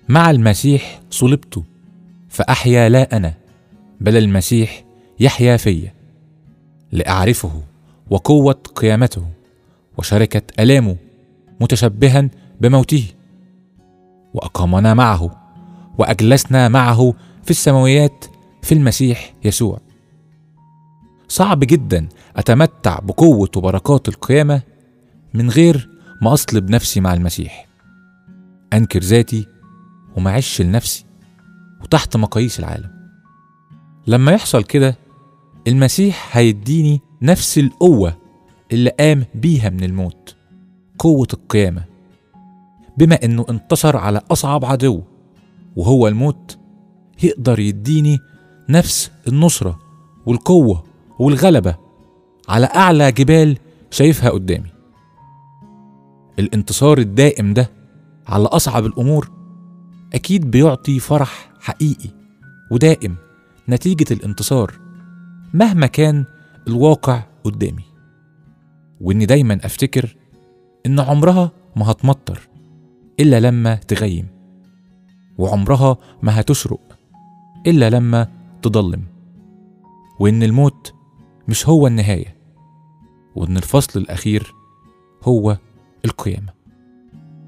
مع المسيح صلبت فأحيا لا أنا بل المسيح يحيا فيا لأعرفه وقوة قيامته وشركة آلامه متشبها بموته وأقامنا معه وأجلسنا معه في السماويات في المسيح يسوع صعب جدا أتمتع بقوة وبركات القيامة من غير ما أصلب نفسي مع المسيح أنكر ذاتي وما أعيش لنفسي وتحت مقاييس العالم لما يحصل كده المسيح هيديني نفس القوة اللي قام بيها من الموت قوة القيامة بما انه انتصر على اصعب عدو وهو الموت يقدر يديني نفس النصرة والقوة والغلبة على أعلى جبال شايفها قدامي الانتصار الدائم ده على أصعب الأمور أكيد بيعطي فرح حقيقي ودائم نتيجة الانتصار مهما كان الواقع قدامي وإني دايما أفتكر إن عمرها ما هتمطر إلا لما تغيم وعمرها ما هتشرق إلا لما تضلم وإن الموت مش هو النهاية وإن الفصل الأخير هو القيامة